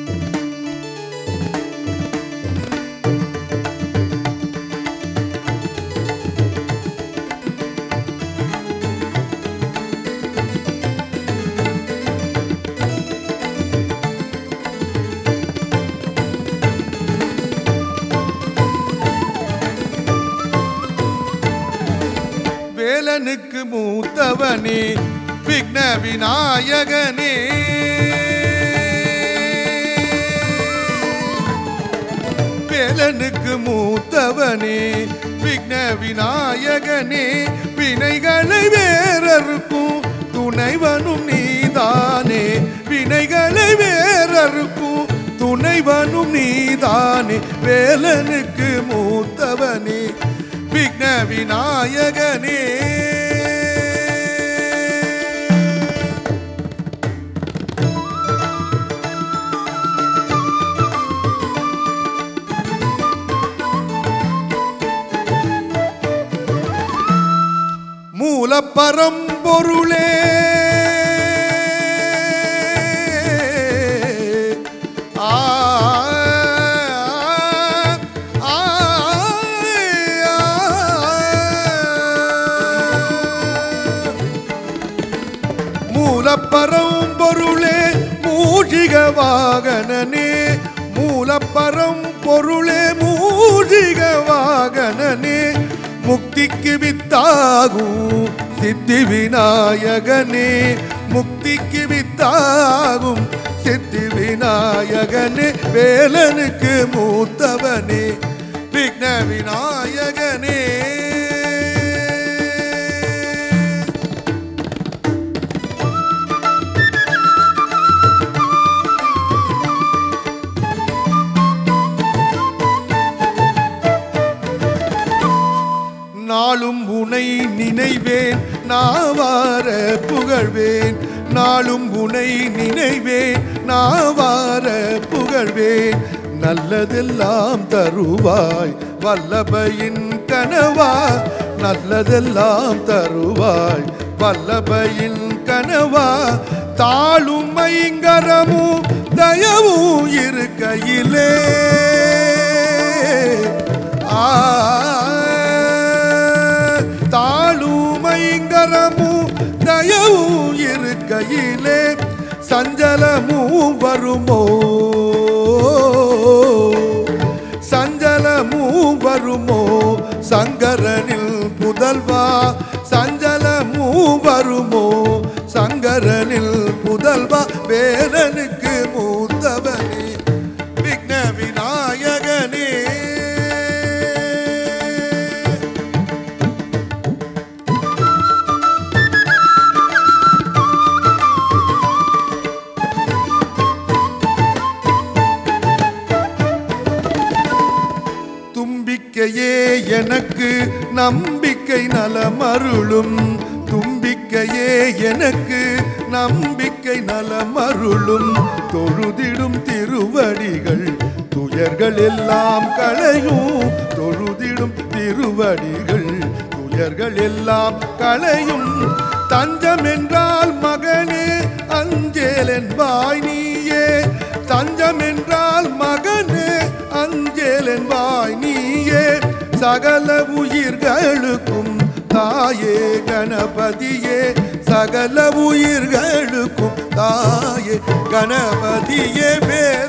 வேலனுக்கு மூத்தவனே விக்ன விநாயகனே வேலனுக்கு மூத்தவனே விக்ன விநாயகனே வினைகளை வேறறுக்கும் துணைவனும் நீதானே வினைகளை வேறறுக்கும் துணைவனும் நீதானே வேலனுக்கு மூத்தவனே விக்ன விநாயகனே மூலப்பரம்பொருளே ஆ ஆ, ஆ. மூலப்பரம்பொருளே மூஷிக வாகனனே மூலப்பரம் பொருளே மூஷிக வாகனனே முக்திக்கு வித்தாகும் சித்தி விநாயகனே முக்திக்கு வித்தாகும் சித்தி விநாயகனே வேலனுக்கு மூத்தவனே விக்ன விநாயகனே நாளும் உனை நினைவேன் நாவார புகழ்வேன் நாளும் உனை நினைவேன் நாவார புகழ்வேன் நல்லதெல்லாம் தருவாய் வல்லபையின் கனவா நல்லதெல்லாம் தருவாய் வல்லபையின் கனவா தாளும் ஐங்கரமும் தயவும் இருக்கையிலே ஆ தாளுமைங்கரமும் தயவும் இருக்கையிலே சஞ்சலமும் வருமோ சஞ்சலமும் வருமோ சங்கரனில் புதல்வா சஞ்சலமும் வருமோ சங்கரனில் புதல்வா வேலனுக்கு மூத்தவனே விக்ன விநாயகனே தும்பிக்கையே எனக்கு நம்பிக்கை நலமருளும் தும்பிக்கையே எனக்கு நம்பிக்கை நலமருளும் தொழுதிடும் திருவடிகள் துயர்கள் எல்லாம் களையும் தொழுதிடும் திருவடிகள் துயர்கள் எல்லாம் களையும் தஞ்சம் என்றால் மகனே அஞ்சேல் என்பாய் நீயே தஞ்சம் என்றால் மகனே அஞ்சேல் என்பாய் நீயே சகல உயிர்களுக்கும் தாயே கணபதியே சகல உயிர்களுக்கும் தாயே கணபதியே வே